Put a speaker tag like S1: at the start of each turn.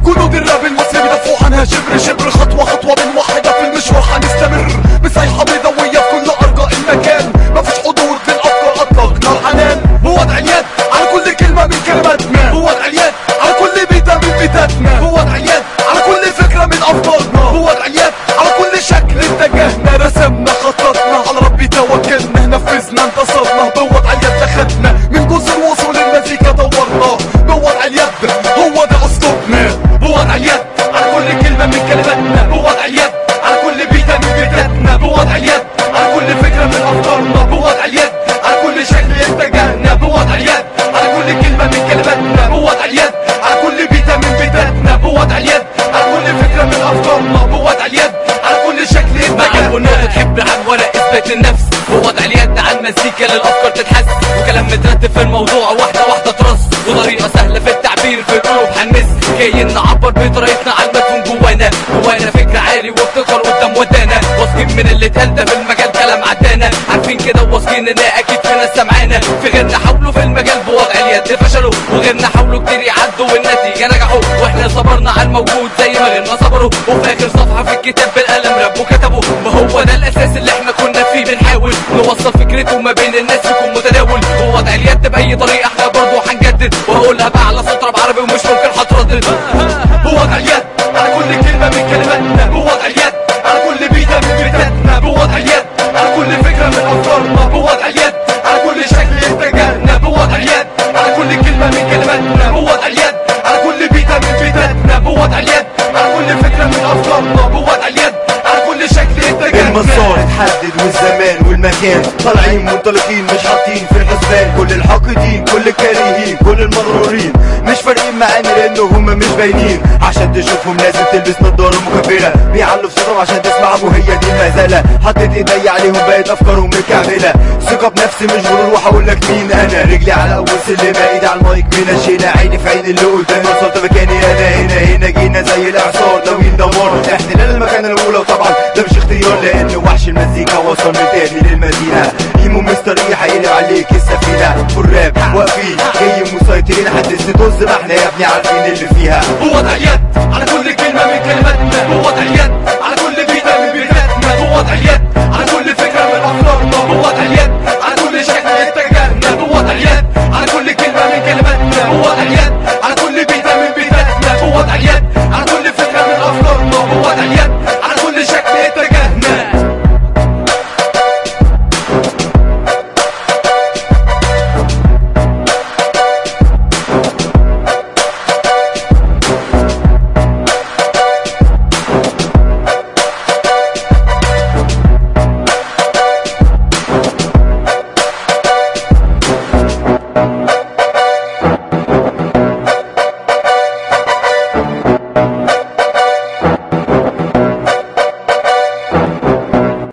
S1: جنود الراب المصري بيدافعوا عنها شبر شبر خطوة خطوة من واحدة في المشوار حنستمر بصيحة بيضاوية في كل أرجاء المكان مفيش حضور في الأفكار أطلقنا الحنان بوضع اليد على كل كلمة من كلماتنا بوضع اليد على كل بيتة من بيتاتنا بوضع اليد على كل فكرة من أفكارنا بوضع اليد على كل شكل اتجهنا رسمنا خططنا على ربي توكلنا نفذنا انتصرنا بوضع اليد دخلنا من جزر وصول المزيكا دورنا بوضع اليد هو ده أسلوبنا بوضع اليد على كل كلمة من كلماتنا بوضع اليد على كل بيتة من بيتاتنا بوضع اليد على كل فكرة من أفكارنا بوضع اليد على كل شكل اتجهنا بوضع اليد على كل كلمة من كلماتنا بوضع اليد على كل بيتة من بيتاتنا بوضع اليد على كل فكرة من أفكارنا بوضع اليد على كل شكل
S2: مجال
S1: اتجهنا
S2: ونقطة تحب عن ولا اثبات للنفس ووضع اليد على المزيكا للافكار تتحس وكلام مترتب في الموضوع واحده واحده ترص وطريقه سهله في التعبير في القلوب هنمس جايين نعبر بطريقتنا على المدفون جوانا جوانا فكر عالي وابتكار قدام ودانا واثقين من اللي اتقال ده في المجال كلام عدانا عارفين كده وواثقين ان اكيد في ناس سمعانا في غيرنا حاولوا في المجال بوضع اليد فشلوا وغيرنا حاولوا كتير يعدوا والنتيجه نجحوا واحنا صبرنا على الموجود زي ما غيرنا صبروا وفي اخر صفحه في الكتاب بالقلم ربوا كتبوا ما هو ده الاساس اللي احنا كنا فيه بنحاول نوصل فكرته ما بين الناس يكون متداول ووضع اليد باي طريقه احنا برضه هنجدد وهقولها باعلى صوت راب عربي ومش ممكن هتردد
S1: بوضع اليد على كل كلمة من كلماتنا بوضع اليد على كل بيتة من بيتاتنا بوضع اليد على كل فكرة من أفكارنا بوضع اليد على كل شكل اتجاهنا بوضع اليد على كل كلمة من كلماتنا بوضع اليد على كل بيتة من بيتاتنا بوضع اليد على كل فكرة من أفكارنا بوضع اليد على كل شكل اتجاهنا
S3: المسار اتحدد والزمان والمكان طالعين منطلقين مش حاطين في الحسبان كل الحاقدين كل الكارهين كل المغرورين مش فارقين معانا لانه هم مش باينين عشان تشوفهم لازم تلبس نضاره مكبره بيعلوا في صوتهم عشان تسمعهم وهي دي المزاله حطيت ايدي عليهم بقت افكارهم مكعبله ثقه بنفسي مش غرور وهقول لك مين انا رجلي على اول سلمه ايدي على المايك منشينا عيني في عين اللي قدامي وصلت مكاني انا هنا هنا جينا زي الاعصار ناويين دمار احتلال المكان الاولى وطبعا ده مش اختيار لان وحش المزيكا وصل من تاني للمدينه ايمو مستريح هيقلب عليك السفينه والراب واقفين جايين مسيطرين حدث طز ما احنا يا ابني عارفين اللي فيها
S1: بوضع اليد على كل